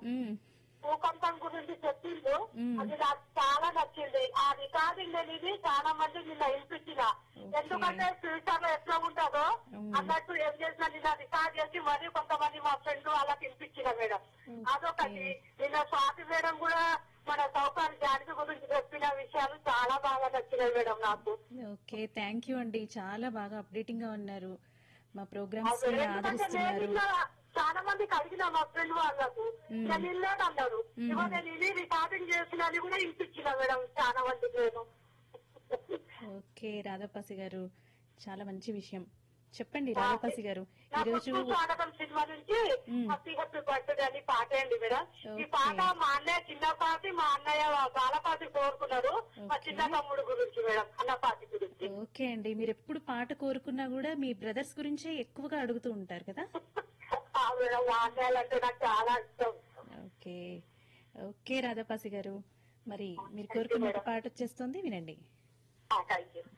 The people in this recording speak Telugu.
మ్మ్. భూకంపం గురించి చెప్పిండు మ్మ్. అది నాకు చాలా నచ్చింది ఆ రికార్డింగ్ అనేది చాలా మంది నిన్న వినిపించిన ఎందుకంటే ఫ్యూచర్ లో ఎట్లా ఉంటుందో మ్మ్. అన్నట్టు ఏం చేసిన నిన్న రికార్డ్ చేసి మరి కొంతమంది మా ఫ్రెండ్ వాళ్ళకి వినిపించిన మేడం అదొకటి నిన్న స్వాతి మేడం కూడా మన సౌకర్య జానకి గురించి చెప్పిన విషయాలు చాలా బాగా నచ్చినాయి మేడం నాకు ఓకే థ్యాంక్ యూ అండి చాలా బాగా అప్డేటింగ్ గా ఉన్నారు మా ప్రోగ్రామ్స్ ని ఎందుకంటే నేను ఆదరిస్తున్నారు నిన్న చాలా మందికి అడిగిన మా ఫ్రెండ్ వాళ్ళకు మ్మ్. నేను ఇల్లేదు అన్నారు మ్మ్. ఇవ్వ నేను ఇది రికార్డింగ్ చేసిన అని కూడా వినిపించిన మేడం చాలా మందికి నేను ఓకే రాధాపాసి గారు చాలా మంచి విషయం చెప్పండి రాధాపాసి గారు ఈ నాకు రోజు స్వాగతం సినిమా నుంచి మ్మ్. హ్యాపీ హ్యాపీ బర్త్డే అని పాట అండి మేడం ఈ ఓకే. పాట మా అన్నయ్య చిన్నపాటి మా అన్నయ్య బాలపాటి కోరుకున్నారు మా ఓకే. చిన్న తమ్ముడు గురించి మేడం అన్నపాటి గురించి ఓకే అండి మీరు ఎప్పుడు పాట కోరుకున్నా కూడా మీ బ్రదర్స్ గురించే ఎక్కువగా అడుగుతూ ఉంటారు కదా ఆ మేడం మా అన్నయ్యలు అంటే నాకు చాలా ఇష్టం ఓకే ఓకే రాధాపాసి గారు మరి మీరు కోరుకున్న ఒక పాట వచ్చేస్తుంది వినండి థ్యాంక్ యూ